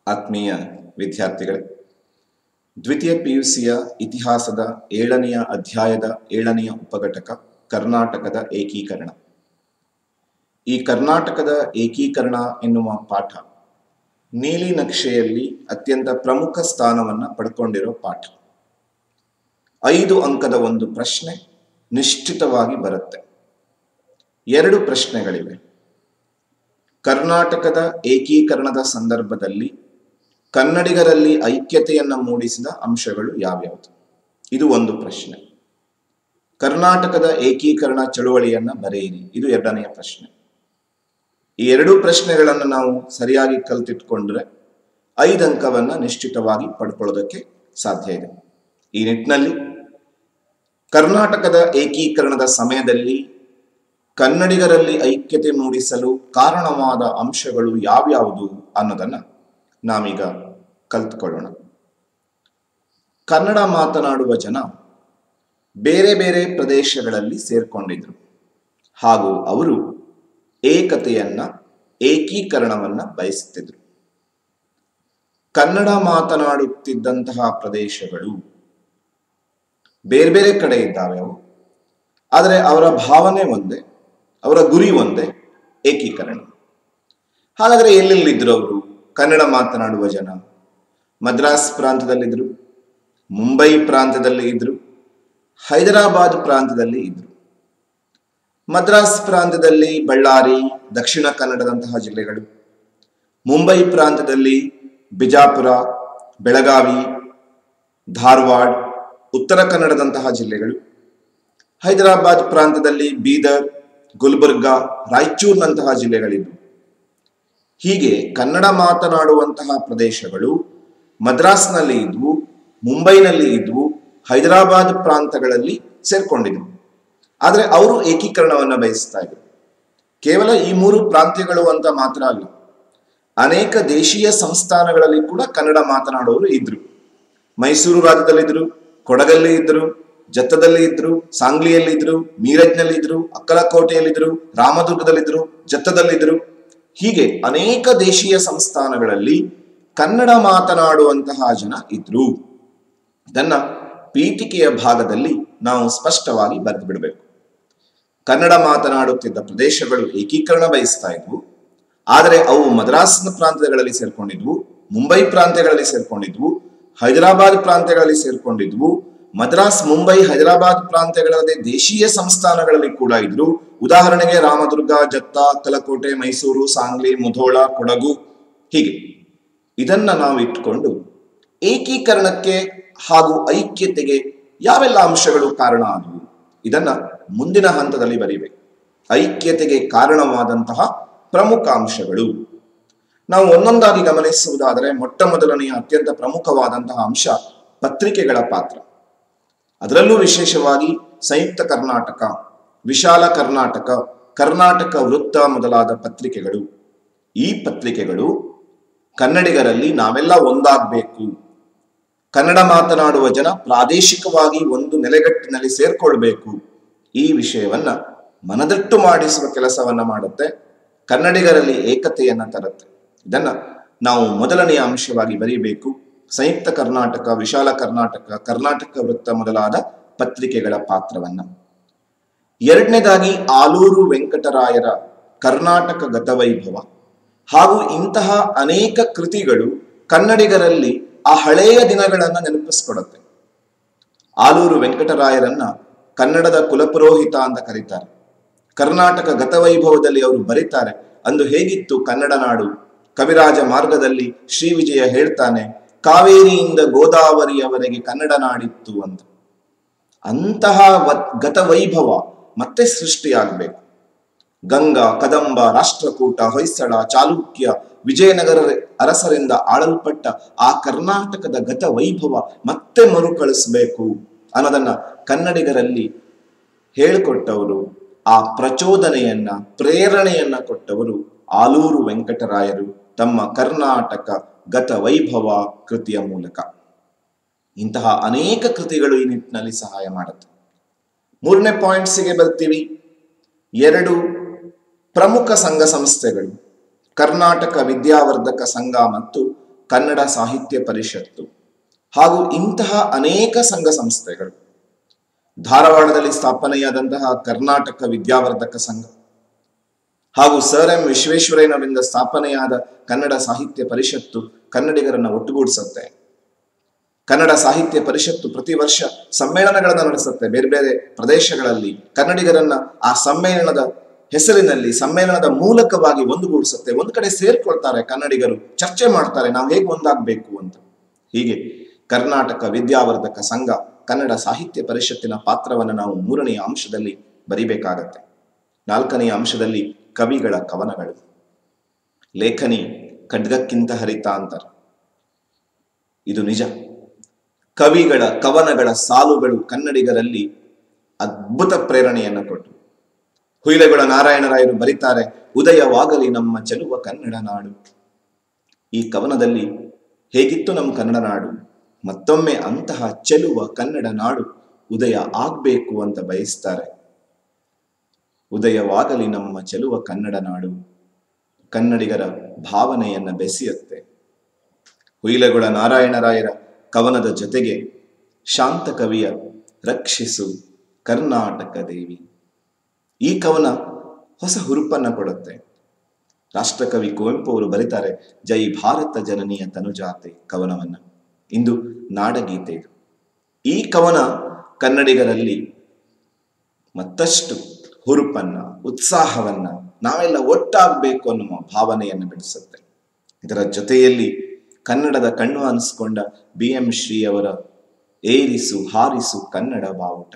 ಆತ್ಮೀಯ ವಿದ್ಯಾರ್ಥಿಗಳೇ ದ್ವಿತೀಯ ಪಿಯುಸಿಯ ಇತಿಹಾಸದ ಏಳನೆಯ ಅಧ್ಯಾಯದ ಏಳನೆಯ ಉಪಘಟಕ ಕರ್ನಾಟಕದ ಏಕೀಕರಣ ಈ ಕರ್ನಾಟಕದ ಏಕೀಕರಣ ಎನ್ನುವ ಪಾಠ ನೀಲಿ ನಕ್ಷೆಯಲ್ಲಿ ಅತ್ಯಂತ ಪ್ರಮುಖ ಸ್ಥಾನವನ್ನು ಪಡ್ಕೊಂಡಿರೋ ಪಾಠ ಐದು ಅಂಕದ ಒಂದು ಪ್ರಶ್ನೆ ನಿಶ್ಚಿತವಾಗಿ ಬರುತ್ತೆ ಎರಡು ಪ್ರಶ್ನೆಗಳಿವೆ ಕರ್ನಾಟಕದ ಏಕೀಕರಣದ ಸಂದರ್ಭದಲ್ಲಿ ಕನ್ನಡಿಗರಲ್ಲಿ ಐಕ್ಯತೆಯನ್ನು ಮೂಡಿಸಿದ ಅಂಶಗಳು ಯಾವ್ಯಾವುದು ಇದು ಒಂದು ಪ್ರಶ್ನೆ ಕರ್ನಾಟಕದ ಏಕೀಕರಣ ಚಳುವಳಿಯನ್ನ ಬರೆಯಿರಿ ಇದು ಎರಡನೆಯ ಪ್ರಶ್ನೆ ಈ ಎರಡು ಪ್ರಶ್ನೆಗಳನ್ನು ನಾವು ಸರಿಯಾಗಿ ಕಲ್ತಿಟ್ಕೊಂಡ್ರೆ ಐದು ಅಂಕವನ್ನ ನಿಶ್ಚಿತವಾಗಿ ಪಡ್ಕೊಳ್ಳೋದಕ್ಕೆ ಸಾಧ್ಯ ಇದೆ ಈ ನಿಟ್ಟಿನಲ್ಲಿ ಕರ್ನಾಟಕದ ಏಕೀಕರಣದ ಸಮಯದಲ್ಲಿ ಕನ್ನಡಿಗರಲ್ಲಿ ಐಕ್ಯತೆ ಮೂಡಿಸಲು ಕಾರಣವಾದ ಅಂಶಗಳು ಯಾವ್ಯಾವುದು ಅನ್ನೋದನ್ನ ನಾವೀಗ ಕಲ್ತ್ಕೊಳ್ಳೋಣ ಕನ್ನಡ ಮಾತನಾಡುವ ಜನ ಬೇರೆ ಬೇರೆ ಪ್ರದೇಶಗಳಲ್ಲಿ ಸೇರ್ಕೊಂಡಿದ್ರು ಹಾಗೂ ಅವರು ಏಕತೆಯನ್ನ ಏಕೀಕರಣವನ್ನ ಬಯಸುತ್ತಿದ್ರು ಕನ್ನಡ ಮಾತನಾಡುತ್ತಿದ್ದಂತಹ ಪ್ರದೇಶಗಳು ಬೇರೆ ಬೇರೆ ಕಡೆ ಇದ್ದಾವೆ ಅವು ಆದರೆ ಅವರ ಭಾವನೆ ಒಂದೇ ಅವರ ಗುರಿ ಒಂದೇ ಏಕೀಕರಣ ಹಾಗಾದ್ರೆ ಎಲ್ಲೆಲ್ಲಿದ್ರು ಅವರು ಕನ್ನಡ ಮಾತನಾಡುವ ಜನ ಮದ್ರಾಸ್ ಪ್ರಾಂತದಲ್ಲಿದ್ದರು ಮುಂಬೈ ಪ್ರಾಂತದಲ್ಲಿ ಇದ್ರು ಹೈದರಾಬಾದ್ ಪ್ರಾಂತದಲ್ಲಿ ಇದ್ರು ಮದ್ರಾಸ್ ಪ್ರಾಂತದಲ್ಲಿ ಬಳ್ಳಾರಿ ದಕ್ಷಿಣ ಕನ್ನಡದಂತಹ ಜಿಲ್ಲೆಗಳು ಮುಂಬೈ ಪ್ರಾಂತದಲ್ಲಿ ಬಿಜಾಪುರ ಬೆಳಗಾವಿ ಧಾರವಾಡ ಉತ್ತರ ಕನ್ನಡದಂತಹ ಜಿಲ್ಲೆಗಳು ಹೈದರಾಬಾದ್ ಪ್ರಾಂತದಲ್ಲಿ ಬೀದರ್ ಗುಲ್ಬರ್ಗಾ ರಾಯಚೂರ್ನಂತಹ ಜಿಲ್ಲೆಗಳಿದ್ವು ಹೀಗೆ ಕನ್ನಡ ಮಾತನಾಡುವಂತಹ ಪ್ರದೇಶಗಳು ಮದ್ರಾಸ್ನಲ್ಲಿ ಇದ್ವು ಮುಂಬೈನಲ್ಲಿ ಇದ್ವು ಹೈದರಾಬಾದ್ ಪ್ರಾಂತಗಳಲ್ಲಿ ಸೇರ್ಕೊಂಡಿದ್ವು ಆದರೆ ಅವರು ಏಕೀಕರಣವನ್ನ ಬಯಸ್ತಾ ಇದ್ರು ಕೇವಲ ಈ ಮೂರು ಪ್ರಾಂತ್ಯಗಳು ಅಂತ ಮಾತ್ರ ಅಲ್ಲ ಅನೇಕ ದೇಶೀಯ ಸಂಸ್ಥಾನಗಳಲ್ಲಿ ಕೂಡ ಕನ್ನಡ ಮಾತನಾಡುವವರು ಇದ್ರು ಮೈಸೂರು ರಾಜ್ಯದಲ್ಲಿದ್ರು ಕೊಡಗಲ್ಲಿ ಇದ್ರು ಜತ್ತದಲ್ಲಿ ಇದ್ರು ಸಾಂಗ್ಲಿಯಲ್ಲಿ ಇದ್ರು ಮೀರಜ್ನಲ್ಲಿ ಇದ್ರು ಅಕ್ಕಲಕೋಟೆಯಲ್ಲಿದ್ರು ರಾಮದುರ್ಗದಲ್ಲಿದ್ರು ಜತ್ತದಲ್ಲಿದ್ರು ಹೀಗೆ ಅನೇಕ ದೇಶೀಯ ಸಂಸ್ಥಾನಗಳಲ್ಲಿ ಕನ್ನಡ ಮಾತನಾಡುವಂತಹ ಜನ ಇದ್ರು ಇದನ್ನ ಪೀಠಿಕೆಯ ಭಾಗದಲ್ಲಿ ನಾವು ಸ್ಪಷ್ಟವಾಗಿ ಬರೆದು ಬಿಡಬೇಕು ಕನ್ನಡ ಮಾತನಾಡುತ್ತಿದ್ದ ಪ್ರದೇಶಗಳು ಏಕೀಕರಣ ಬಯಸ್ತಾ ಇದ್ವು ಆದರೆ ಅವು ಮದ್ರಾಸ್ನ ಪ್ರಾಂತ್ಯಗಳಲ್ಲಿ ಸೇರ್ಕೊಂಡಿದ್ವು ಮುಂಬೈ ಪ್ರಾಂತ್ಯಗಳಲ್ಲಿ ಸೇರ್ಕೊಂಡಿದ್ವು ಹೈದರಾಬಾದ್ ಪ್ರಾಂತ್ಯಗಳಲ್ಲಿ ಸೇರ್ಕೊಂಡಿದ್ವು ಮದ್ರಾಸ್ ಮುಂಬೈ ಹೈದರಾಬಾದ್ ಪ್ರಾಂತ್ಯಗಳಲ್ಲದೆ ದೇಶೀಯ ಸಂಸ್ಥಾನಗಳಲ್ಲಿ ಕೂಡ ಇದ್ರು ಉದಾಹರಣೆಗೆ ರಾಮದುರ್ಗ ಜತ್ತ ಕಲಕೋಟೆ ಮೈಸೂರು ಸಾಂಗ್ಲಿ ಮುಧೋಳ ಕೊಡಗು ಹೀಗೆ ಇದನ್ನ ನಾವು ಇಟ್ಕೊಂಡು ಏಕೀಕರಣಕ್ಕೆ ಹಾಗೂ ಐಕ್ಯತೆಗೆ ಯಾವೆಲ್ಲ ಅಂಶಗಳು ಕಾರಣ ಆದವು ಇದನ್ನ ಮುಂದಿನ ಹಂತದಲ್ಲಿ ಬರೀಬೇಕು ಐಕ್ಯತೆಗೆ ಕಾರಣವಾದಂತಹ ಪ್ರಮುಖ ಅಂಶಗಳು ನಾವು ಒಂದೊಂದಾಗಿ ಗಮನಿಸುವುದಾದರೆ ಮೊಟ್ಟ ಮೊದಲನೆಯ ಅತ್ಯಂತ ಪ್ರಮುಖವಾದಂತಹ ಅಂಶ ಪತ್ರಿಕೆಗಳ ಪಾತ್ರ ಅದರಲ್ಲೂ ವಿಶೇಷವಾಗಿ ಸಂಯುಕ್ತ ಕರ್ನಾಟಕ ವಿಶಾಲ ಕರ್ನಾಟಕ ಕರ್ನಾಟಕ ವೃತ್ತ ಮೊದಲಾದ ಪತ್ರಿಕೆಗಳು ಈ ಪತ್ರಿಕೆಗಳು ಕನ್ನಡಿಗರಲ್ಲಿ ನಾವೆಲ್ಲ ಒಂದಾಗಬೇಕು ಕನ್ನಡ ಮಾತನಾಡುವ ಜನ ಪ್ರಾದೇಶಿಕವಾಗಿ ಒಂದು ನೆಲೆಗಟ್ಟಿನಲ್ಲಿ ಸೇರ್ಕೊಳ್ಬೇಕು ಈ ವಿಷಯವನ್ನ ಮನದಟ್ಟು ಮಾಡಿಸುವ ಕೆಲಸವನ್ನ ಮಾಡುತ್ತೆ ಕನ್ನಡಿಗರಲ್ಲಿ ಏಕತೆಯನ್ನ ತರುತ್ತೆ ಇದನ್ನ ನಾವು ಮೊದಲನೆಯ ಅಂಶವಾಗಿ ಬರೀಬೇಕು ಸಂಯುಕ್ತ ಕರ್ನಾಟಕ ವಿಶಾಲ ಕರ್ನಾಟಕ ಕರ್ನಾಟಕ ವೃತ್ತ ಮೊದಲಾದ ಪತ್ರಿಕೆಗಳ ಪಾತ್ರವನ್ನ ಎರಡನೇದಾಗಿ ಆಲೂರು ವೆಂಕಟರಾಯರ ಕರ್ನಾಟಕ ಗತವೈಭವ ಹಾಗೂ ಇಂತಹ ಅನೇಕ ಕೃತಿಗಳು ಕನ್ನಡಿಗರಲ್ಲಿ ಆ ಹಳೆಯ ದಿನಗಳನ್ನ ನೆನಪಿಸ್ಕೊಡುತ್ತೆ ಆಲೂರು ವೆಂಕಟರಾಯರನ್ನ ಕನ್ನಡದ ಕುಲಪುರೋಹಿತ ಅಂತ ಕರೀತಾರೆ ಕರ್ನಾಟಕ ಗತವೈಭವದಲ್ಲಿ ಅವರು ಬರೀತಾರೆ ಅಂದು ಹೇಗಿತ್ತು ಕನ್ನಡ ನಾಡು ಕವಿರಾಜ ಮಾರ್ಗದಲ್ಲಿ ಶ್ರೀ ವಿಜಯ ಹೇಳ್ತಾನೆ ಕಾವೇರಿಯಿಂದ ಗೋದಾವರಿಯವರೆಗೆ ಕನ್ನಡ ನಾಡಿತ್ತು ಅಂತ ಅಂತಹ ಗತವೈಭವ ಮತ್ತೆ ಸೃಷ್ಟಿಯಾಗಬೇಕು ಗಂಗಾ ಕದಂಬ ರಾಷ್ಟ್ರಕೂಟ ಹೊಯ್ಸಳ ಚಾಲುಕ್ಯ ವಿಜಯನಗರ ಅರಸರಿಂದ ಆಳಲ್ಪಟ್ಟ ಆ ಕರ್ನಾಟಕದ ಗತ ವೈಭವ ಮತ್ತೆ ಮರುಕಳಿಸಬೇಕು ಅನ್ನೋದನ್ನ ಕನ್ನಡಿಗರಲ್ಲಿ ಹೇಳಿಕೊಟ್ಟವರು ಆ ಪ್ರಚೋದನೆಯನ್ನ ಪ್ರೇರಣೆಯನ್ನ ಕೊಟ್ಟವರು ಆಲೂರು ವೆಂಕಟರಾಯರು ತಮ್ಮ ಕರ್ನಾಟಕ ಗತ ವೈಭವ ಕೃತಿಯ ಮೂಲಕ ಇಂತಹ ಅನೇಕ ಕೃತಿಗಳು ಈ ನಿಟ್ಟಿನಲ್ಲಿ ಸಹಾಯ ಮಾಡುತ್ತೆ ಮೂರನೇ ಪಾಯಿಂಟ್ಸಿಗೆ ಬರ್ತೀವಿ ಎರಡು ಪ್ರಮುಖ ಸಂಘ ಸಂಸ್ಥೆಗಳು ಕರ್ನಾಟಕ ವಿದ್ಯಾವರ್ಧಕ ಸಂಘ ಮತ್ತು ಕನ್ನಡ ಸಾಹಿತ್ಯ ಪರಿಷತ್ತು ಹಾಗೂ ಇಂತಹ ಅನೇಕ ಸಂಘ ಸಂಸ್ಥೆಗಳು ಧಾರವಾಡದಲ್ಲಿ ಸ್ಥಾಪನೆಯಾದಂತಹ ಕರ್ನಾಟಕ ವಿದ್ಯಾವರ್ಧಕ ಸಂಘ ಹಾಗೂ ಸರ್ ಎಂ ವಿಶ್ವೇಶ್ವರಯ್ಯನವರಿಂದ ಸ್ಥಾಪನೆಯಾದ ಕನ್ನಡ ಸಾಹಿತ್ಯ ಪರಿಷತ್ತು ಕನ್ನಡಿಗರನ್ನ ಒಟ್ಟುಗೂಡಿಸುತ್ತೆ ಕನ್ನಡ ಸಾಹಿತ್ಯ ಪರಿಷತ್ತು ಪ್ರತಿ ವರ್ಷ ಸಮ್ಮೇಳನಗಳನ್ನು ನಡೆಸುತ್ತೆ ಬೇರೆ ಬೇರೆ ಪ್ರದೇಶಗಳಲ್ಲಿ ಕನ್ನಡಿಗರನ್ನ ಆ ಸಮ್ಮೇಳನದ ಹೆಸರಿನಲ್ಲಿ ಸಮ್ಮೇಳನದ ಮೂಲಕವಾಗಿ ಒಂದುಗೂಡಿಸುತ್ತೆ ಒಂದು ಕಡೆ ಸೇರ್ಕೊಳ್ತಾರೆ ಕನ್ನಡಿಗರು ಚರ್ಚೆ ಮಾಡ್ತಾರೆ ನಾವು ಹೇಗೆ ಒಂದಾಗಬೇಕು ಅಂತ ಹೀಗೆ ಕರ್ನಾಟಕ ವಿದ್ಯಾವರ್ಧಕ ಸಂಘ ಕನ್ನಡ ಸಾಹಿತ್ಯ ಪರಿಷತ್ತಿನ ಪಾತ್ರವನ್ನು ನಾವು ಮೂರನೆಯ ಅಂಶದಲ್ಲಿ ಬರಿಬೇಕಾಗತ್ತೆ ನಾಲ್ಕನೆಯ ಅಂಶದಲ್ಲಿ ಕವಿಗಳ ಕವನಗಳು ಲೇಖನಿ ಖಡ್ಗಕ್ಕಿಂತ ಹರಿತ ಅಂತಾರೆ ಇದು ನಿಜ ಕವಿಗಳ ಕವನಗಳ ಸಾಲುಗಳು ಕನ್ನಡಿಗರಲ್ಲಿ ಅದ್ಭುತ ಪ್ರೇರಣೆಯನ್ನು ಕೊಟ್ಟು ಹುಯಿಲೆಗಳ ನಾರಾಯಣರಾಯರು ಬರೀತಾರೆ ಉದಯವಾಗಲಿ ನಮ್ಮ ಚೆಲುವ ಕನ್ನಡ ನಾಡು ಈ ಕವನದಲ್ಲಿ ಹೇಗಿತ್ತು ನಮ್ಮ ಕನ್ನಡ ನಾಡು ಮತ್ತೊಮ್ಮೆ ಅಂತಹ ಚೆಲುವ ಕನ್ನಡ ನಾಡು ಉದಯ ಆಗ್ಬೇಕು ಅಂತ ಬಯಸ್ತಾರೆ ಉದಯವಾಗಲಿ ನಮ್ಮ ಚೆಲುವ ಕನ್ನಡ ನಾಡು ಕನ್ನಡಿಗರ ಭಾವನೆಯನ್ನ ಬೆಸೆಯುತ್ತೆ ಹುಯಿಲಗುಳ ನಾರಾಯಣರಾಯರ ಕವನದ ಜೊತೆಗೆ ಶಾಂತ ಕವಿಯ ರಕ್ಷಿಸು ಕರ್ನಾಟಕ ದೇವಿ ಈ ಕವನ ಹೊಸ ಹುರುಪನ್ನ ಕೊಡುತ್ತೆ ರಾಷ್ಟ್ರಕವಿ ಕುವೆಂಪು ಅವರು ಬರೀತಾರೆ ಜೈ ಭಾರತ ಜನನಿಯ ತನುಜಾತೆ ಕವನವನ್ನ ಇಂದು ನಾಡಗೀತೆ ಇದು ಈ ಕವನ ಕನ್ನಡಿಗರಲ್ಲಿ ಮತ್ತಷ್ಟು ಹುರುಪನ್ನ ಉತ್ಸಾಹವನ್ನ ನಾವೆಲ್ಲ ಒಟ್ಟಾಗಬೇಕು ಅನ್ನುವ ಭಾವನೆಯನ್ನು ಬಿಡಿಸುತ್ತೆ ಇದರ ಜೊತೆಯಲ್ಲಿ ಕನ್ನಡದ ಕಣ್ಣು ಅನಿಸ್ಕೊಂಡ ಬಿ ಎಂ ಶ್ರೀ ಅವರ ಏರಿಸು ಹಾರಿಸು ಕನ್ನಡ ಬಾವುಟ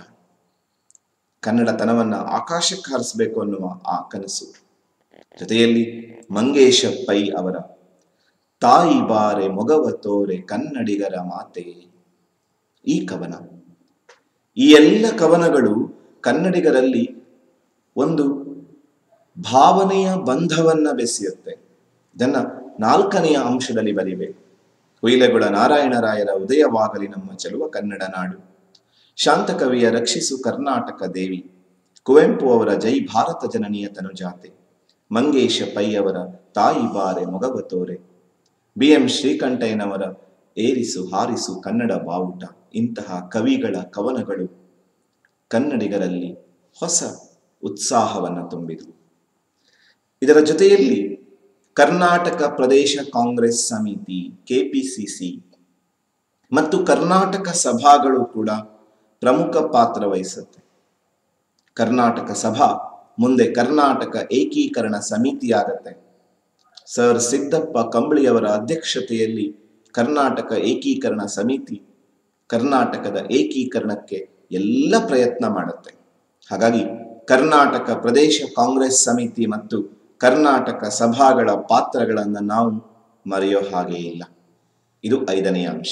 ಕನ್ನಡತನವನ್ನ ಆಕಾಶಕ್ಕೆ ಹಾರಿಸಬೇಕು ಅನ್ನುವ ಆ ಕನಸು ಜೊತೆಯಲ್ಲಿ ಮಂಗೇಶ ಪೈ ಅವರ ತಾಯಿ ಬಾರೆ ಮೊಗವ ತೋರೆ ಕನ್ನಡಿಗರ ಮಾತೆ ಈ ಕವನ ಈ ಎಲ್ಲ ಕವನಗಳು ಕನ್ನಡಿಗರಲ್ಲಿ ಒಂದು ಭಾವನೆಯ ಬಂಧವನ್ನ ಬೆಸೆಯುತ್ತೆ ಇದನ್ನ ನಾಲ್ಕನೆಯ ಅಂಶದಲ್ಲಿ ಬರಿಬೇಕು ಹುಯಿಲೆಗುಳ ನಾರಾಯಣರಾಯರ ಉದಯವಾಗಲಿ ನಮ್ಮ ಚೆಲುವ ಕನ್ನಡ ನಾಡು ಶಾಂತಕವಿಯ ರಕ್ಷಿಸು ಕರ್ನಾಟಕ ದೇವಿ ಕುವೆಂಪು ಅವರ ಜೈ ಭಾರತ ಜನನಿಯ ತನುಜಾತೆ ಮಂಗೇಶ ಪೈ ಅವರ ತಾಯಿ ಬಾರೆ ಮೊಗವ ತೋರೆ ಬಿ ಎಂ ಶ್ರೀಕಂಠಯ್ಯನವರ ಏರಿಸು ಹಾರಿಸು ಕನ್ನಡ ಬಾವುಟ ಇಂತಹ ಕವಿಗಳ ಕವನಗಳು ಕನ್ನಡಿಗರಲ್ಲಿ ಹೊಸ ಉತ್ಸಾಹವನ್ನು ತುಂಬಿದವು ಇದರ ಜೊತೆಯಲ್ಲಿ ಕರ್ನಾಟಕ ಪ್ರದೇಶ ಕಾಂಗ್ರೆಸ್ ಸಮಿತಿ ಕೆಪಿಸಿಸಿ ಮತ್ತು ಕರ್ನಾಟಕ ಸಭಾಗಳು ಕೂಡ ಪ್ರಮುಖ ಪಾತ್ರ ವಹಿಸುತ್ತೆ ಕರ್ನಾಟಕ ಸಭಾ ಮುಂದೆ ಕರ್ನಾಟಕ ಏಕೀಕರಣ ಸಮಿತಿಯಾಗತ್ತೆ ಸರ್ ಸಿದ್ದಪ್ಪ ಕಂಬಳಿಯವರ ಅಧ್ಯಕ್ಷತೆಯಲ್ಲಿ ಕರ್ನಾಟಕ ಏಕೀಕರಣ ಸಮಿತಿ ಕರ್ನಾಟಕದ ಏಕೀಕರಣಕ್ಕೆ ಎಲ್ಲ ಪ್ರಯತ್ನ ಮಾಡುತ್ತೆ ಹಾಗಾಗಿ ಕರ್ನಾಟಕ ಪ್ರದೇಶ ಕಾಂಗ್ರೆಸ್ ಸಮಿತಿ ಮತ್ತು ಕರ್ನಾಟಕ ಸಭಾಗಳ ಪಾತ್ರಗಳನ್ನು ನಾವು ಮರೆಯೋ ಹಾಗೆ ಇಲ್ಲ ಇದು ಐದನೆಯ ಅಂಶ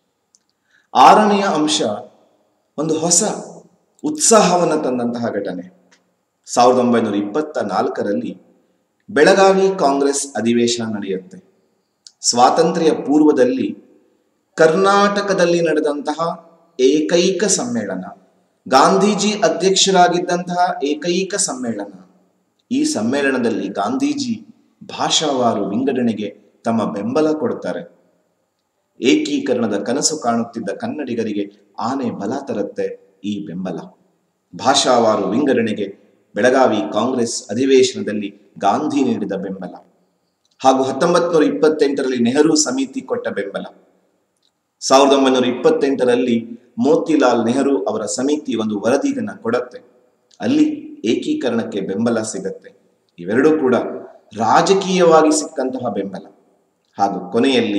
ಆರನೆಯ ಅಂಶ ಒಂದು ಹೊಸ ಉತ್ಸಾಹವನ್ನು ತಂದಂತಹ ಘಟನೆ ಸಾವಿರದ ಒಂಬೈನೂರ ಇಪ್ಪತ್ತ ನಾಲ್ಕರಲ್ಲಿ ಬೆಳಗಾವಿ ಕಾಂಗ್ರೆಸ್ ಅಧಿವೇಶನ ನಡೆಯುತ್ತೆ ಸ್ವಾತಂತ್ರ್ಯ ಪೂರ್ವದಲ್ಲಿ ಕರ್ನಾಟಕದಲ್ಲಿ ನಡೆದಂತಹ ಏಕೈಕ ಸಮ್ಮೇಳನ ಗಾಂಧೀಜಿ ಅಧ್ಯಕ್ಷರಾಗಿದ್ದಂತಹ ಏಕೈಕ ಸಮ್ಮೇಳನ ಈ ಸಮ್ಮೇಳನದಲ್ಲಿ ಗಾಂಧೀಜಿ ಭಾಷಾವಾರು ವಿಂಗಡಣೆಗೆ ತಮ್ಮ ಬೆಂಬಲ ಕೊಡ್ತಾರೆ ಏಕೀಕರಣದ ಕನಸು ಕಾಣುತ್ತಿದ್ದ ಕನ್ನಡಿಗರಿಗೆ ಆನೆ ಬಲ ತರುತ್ತೆ ಈ ಬೆಂಬಲ ಭಾಷಾವಾರು ವಿಂಗಡಣೆಗೆ ಬೆಳಗಾವಿ ಕಾಂಗ್ರೆಸ್ ಅಧಿವೇಶನದಲ್ಲಿ ಗಾಂಧಿ ನೀಡಿದ ಬೆಂಬಲ ಹಾಗೂ ಹತ್ತೊಂಬತ್ ನೂರ ಇಪ್ಪತ್ತೆಂಟರಲ್ಲಿ ನೆಹರು ಸಮಿತಿ ಕೊಟ್ಟ ಬೆಂಬಲ ಸಾವಿರದ ಒಂಬೈನೂರ ಇಪ್ಪತ್ತೆಂಟರಲ್ಲಿ ಮೋತಿಲಾಲ್ ನೆಹರು ಅವರ ಸಮಿತಿ ಒಂದು ವರದಿಯನ್ನ ಕೊಡತ್ತೆ ಅಲ್ಲಿ ಏಕೀಕರಣಕ್ಕೆ ಬೆಂಬಲ ಸಿಗತ್ತೆ ಇವೆರಡೂ ಕೂಡ ರಾಜಕೀಯವಾಗಿ ಸಿಕ್ಕಂತಹ ಬೆಂಬಲ ಹಾಗೂ ಕೊನೆಯಲ್ಲಿ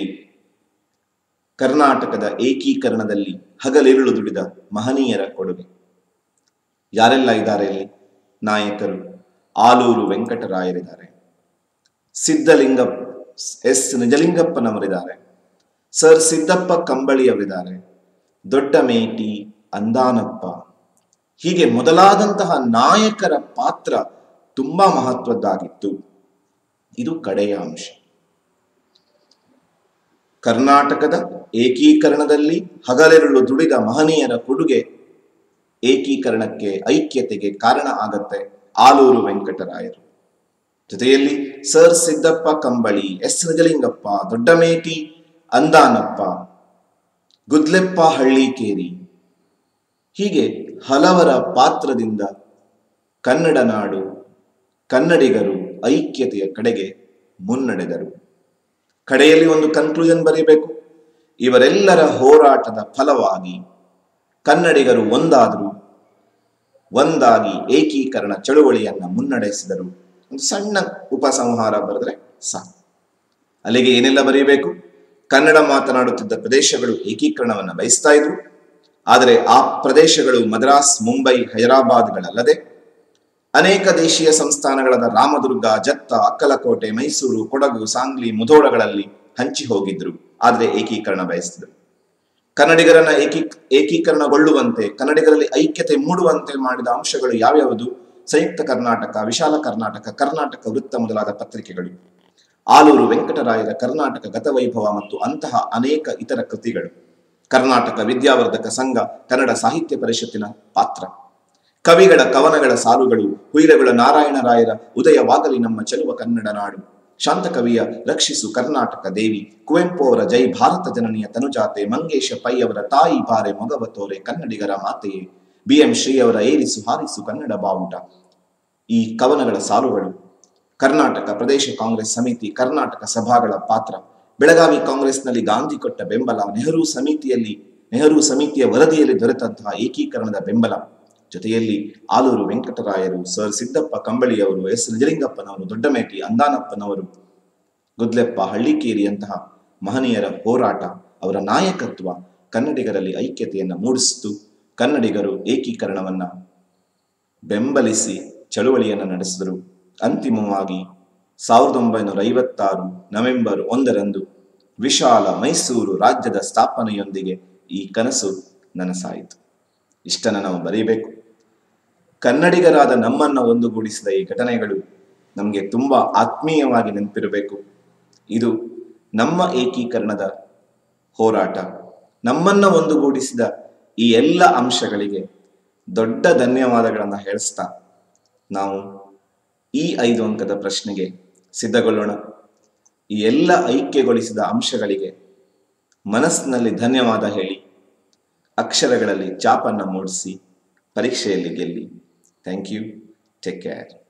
ಕರ್ನಾಟಕದ ಏಕೀಕರಣದಲ್ಲಿ ಹಗಲಿರುಳು ದುಡಿದ ಮಹನೀಯರ ಕೊಡುಗೆ ಯಾರೆಲ್ಲ ಇದ್ದಾರೆ ಇಲ್ಲಿ ನಾಯಕರು ಆಲೂರು ವೆಂಕಟರಾಯರಿದ್ದಾರೆ ಸಿದ್ಧಲಿಂಗ ಎಸ್ ನಿಜಲಿಂಗಪ್ಪನವರಿದ್ದಾರೆ ಸರ್ ಸಿದ್ದಪ್ಪ ಕಂಬಳಿ ಅವರಿದ್ದಾರೆ ದೊಡ್ಡ ಮೇಟಿ ಅಂದಾನಪ್ಪ ಹೀಗೆ ಮೊದಲಾದಂತಹ ನಾಯಕರ ಪಾತ್ರ ತುಂಬಾ ಮಹತ್ವದ್ದಾಗಿತ್ತು ಇದು ಕಡೆಯ ಅಂಶ ಕರ್ನಾಟಕದ ಏಕೀಕರಣದಲ್ಲಿ ಹಗಲಿರುಳು ದುಡಿದ ಮಹನೀಯರ ಕೊಡುಗೆ ಏಕೀಕರಣಕ್ಕೆ ಐಕ್ಯತೆಗೆ ಕಾರಣ ಆಗತ್ತೆ ಆಲೂರು ವೆಂಕಟರಾಯರು ಜೊತೆಯಲ್ಲಿ ಸರ್ ಸಿದ್ದಪ್ಪ ಕಂಬಳಿ ಎಸ್ ನಿಜಲಿಂಗಪ್ಪ ದೊಡ್ಡಮೇಟಿ ಅಂದಾನಪ್ಪ ಗುದ್ಲೆಪ್ಪ ಹಳ್ಳಿಕೇರಿ ಹೀಗೆ ಹಲವರ ಪಾತ್ರದಿಂದ ಕನ್ನಡ ನಾಡು ಕನ್ನಡಿಗರು ಐಕ್ಯತೆಯ ಕಡೆಗೆ ಮುನ್ನಡೆದರು ಕಡೆಯಲ್ಲಿ ಒಂದು ಕನ್ಕ್ಲೂಷನ್ ಬರೀಬೇಕು ಇವರೆಲ್ಲರ ಹೋರಾಟದ ಫಲವಾಗಿ ಕನ್ನಡಿಗರು ಒಂದಾದರು ಒಂದಾಗಿ ಏಕೀಕರಣ ಚಳುವಳಿಯನ್ನ ಮುನ್ನಡೆಸಿದರು ಒಂದು ಸಣ್ಣ ಉಪಸಂಹಾರ ಬರೆದ್ರೆ ಸಾಕು ಅಲ್ಲಿಗೆ ಏನೆಲ್ಲ ಬರೀಬೇಕು ಕನ್ನಡ ಮಾತನಾಡುತ್ತಿದ್ದ ಪ್ರದೇಶಗಳು ಏಕೀಕರಣವನ್ನು ಬಯಸ್ತಾ ಇದ್ರು ಆದರೆ ಆ ಪ್ರದೇಶಗಳು ಮದ್ರಾಸ್ ಮುಂಬೈ ಹೈದರಾಬಾದ್ಗಳಲ್ಲದೆ ಅನೇಕ ದೇಶೀಯ ಸಂಸ್ಥಾನಗಳಾದ ರಾಮದುರ್ಗ ಜತ್ತ ಅಕ್ಕಲಕೋಟೆ ಮೈಸೂರು ಕೊಡಗು ಸಾಂಗ್ಲಿ ಮುಧೋಳಗಳಲ್ಲಿ ಹಂಚಿ ಹೋಗಿದ್ರು ಆದರೆ ಏಕೀಕರಣ ಬಯಸಿದ್ರು ಕನ್ನಡಿಗರನ್ನ ಏಕೀ ಏಕೀಕರಣಗೊಳ್ಳುವಂತೆ ಕನ್ನಡಿಗರಲ್ಲಿ ಐಕ್ಯತೆ ಮೂಡುವಂತೆ ಮಾಡಿದ ಅಂಶಗಳು ಯಾವ್ಯಾವುದು ಸಂಯುಕ್ತ ಕರ್ನಾಟಕ ವಿಶಾಲ ಕರ್ನಾಟಕ ಕರ್ನಾಟಕ ವೃತ್ತ ಮೊದಲಾದ ಪತ್ರಿಕೆಗಳು ಆಲೂರು ವೆಂಕಟರಾಯರ ಕರ್ನಾಟಕ ಗತವೈಭವ ಮತ್ತು ಅಂತಹ ಅನೇಕ ಇತರ ಕೃತಿಗಳು ಕರ್ನಾಟಕ ವಿದ್ಯಾವರ್ಧಕ ಸಂಘ ಕನ್ನಡ ಸಾಹಿತ್ಯ ಪರಿಷತ್ತಿನ ಪಾತ್ರ ಕವಿಗಳ ಕವನಗಳ ಸಾಲುಗಳು ಹುಯಿರಗುಳ ನಾರಾಯಣರಾಯರ ಉದಯವಾಗಲಿ ನಮ್ಮ ಚೆಲುವ ಕನ್ನಡ ನಾಡು ಶಾಂತಕವಿಯ ರಕ್ಷಿಸು ಕರ್ನಾಟಕ ದೇವಿ ಕುವೆಂಪು ಅವರ ಜೈ ಭಾರತ ಜನನಿಯ ತನುಜಾತೆ ಮಂಗೇಶ ಪೈ ಅವರ ತಾಯಿ ಬಾರೆ ಮೊಗವ ತೋರೆ ಕನ್ನಡಿಗರ ಮಾತೆಯೇ ಬಿ ಎಂ ಶ್ರೀ ಅವರ ಏರಿಸು ಹಾರಿಸು ಕನ್ನಡ ಬಾವುಟ ಈ ಕವನಗಳ ಸಾಲುಗಳು ಕರ್ನಾಟಕ ಪ್ರದೇಶ ಕಾಂಗ್ರೆಸ್ ಸಮಿತಿ ಕರ್ನಾಟಕ ಸಭಾಗಳ ಪಾತ್ರ ಬೆಳಗಾವಿ ಕಾಂಗ್ರೆಸ್ನಲ್ಲಿ ಗಾಂಧಿ ಕೊಟ್ಟ ಬೆಂಬಲ ನೆಹರು ಸಮಿತಿಯಲ್ಲಿ ನೆಹರು ಸಮಿತಿಯ ವರದಿಯಲ್ಲಿ ದೊರೆತಂತಹ ಏಕೀಕರಣದ ಬೆಂಬಲ ಜೊತೆಯಲ್ಲಿ ಆಲೂರು ವೆಂಕಟರಾಯರು ಸರ್ ಸಿದ್ದಪ್ಪ ಕಂಬಳಿಯವರು ಎಸ್ ನಿಜಲಿಂಗಪ್ಪನವರು ದೊಡ್ಡಮೇಟಿ ಅಂದಾನಪ್ಪನವರು ಗುದ್ಲೆಪ್ಪ ಹಳ್ಳಿಕೇರಿಯಂತಹ ಮಹನೀಯರ ಹೋರಾಟ ಅವರ ನಾಯಕತ್ವ ಕನ್ನಡಿಗರಲ್ಲಿ ಐಕ್ಯತೆಯನ್ನ ಮೂಡಿಸಿತು ಕನ್ನಡಿಗರು ಏಕೀಕರಣವನ್ನ ಬೆಂಬಲಿಸಿ ಚಳುವಳಿಯನ್ನು ನಡೆಸಿದರು ಅಂತಿಮವಾಗಿ ಸಾವಿರದ ಒಂಬೈನೂರ ಐವತ್ತಾರು ನವೆಂಬರ್ ಒಂದರಂದು ವಿಶಾಲ ಮೈಸೂರು ರಾಜ್ಯದ ಸ್ಥಾಪನೆಯೊಂದಿಗೆ ಈ ಕನಸು ನನಸಾಯಿತು ಇಷ್ಟನ್ನು ನಾವು ಬರೀಬೇಕು ಕನ್ನಡಿಗರಾದ ನಮ್ಮನ್ನ ಒಂದುಗೂಡಿಸಿದ ಈ ಘಟನೆಗಳು ನಮಗೆ ತುಂಬಾ ಆತ್ಮೀಯವಾಗಿ ನೆನಪಿರಬೇಕು ಇದು ನಮ್ಮ ಏಕೀಕರಣದ ಹೋರಾಟ ನಮ್ಮನ್ನ ಒಂದುಗೂಡಿಸಿದ ಈ ಎಲ್ಲ ಅಂಶಗಳಿಗೆ ದೊಡ್ಡ ಧನ್ಯವಾದಗಳನ್ನು ಹೇಳಿಸ್ತಾ ನಾವು ಈ ಐದು ಅಂಕದ ಪ್ರಶ್ನೆಗೆ ಸಿದ್ಧಗೊಳ್ಳೋಣ ಈ ಎಲ್ಲ ಐಕ್ಯಗೊಳಿಸಿದ ಅಂಶಗಳಿಗೆ ಮನಸ್ಸಿನಲ್ಲಿ ಧನ್ಯವಾದ ಹೇಳಿ ಅಕ್ಷರಗಳಲ್ಲಿ ಚಾಪನ್ನ ಮೂಡಿಸಿ ಪರೀಕ್ಷೆಯಲ್ಲಿ ಗೆಲ್ಲಿ ಥ್ಯಾಂಕ್ ಯು ಟೇಕ್ ಕೇರ್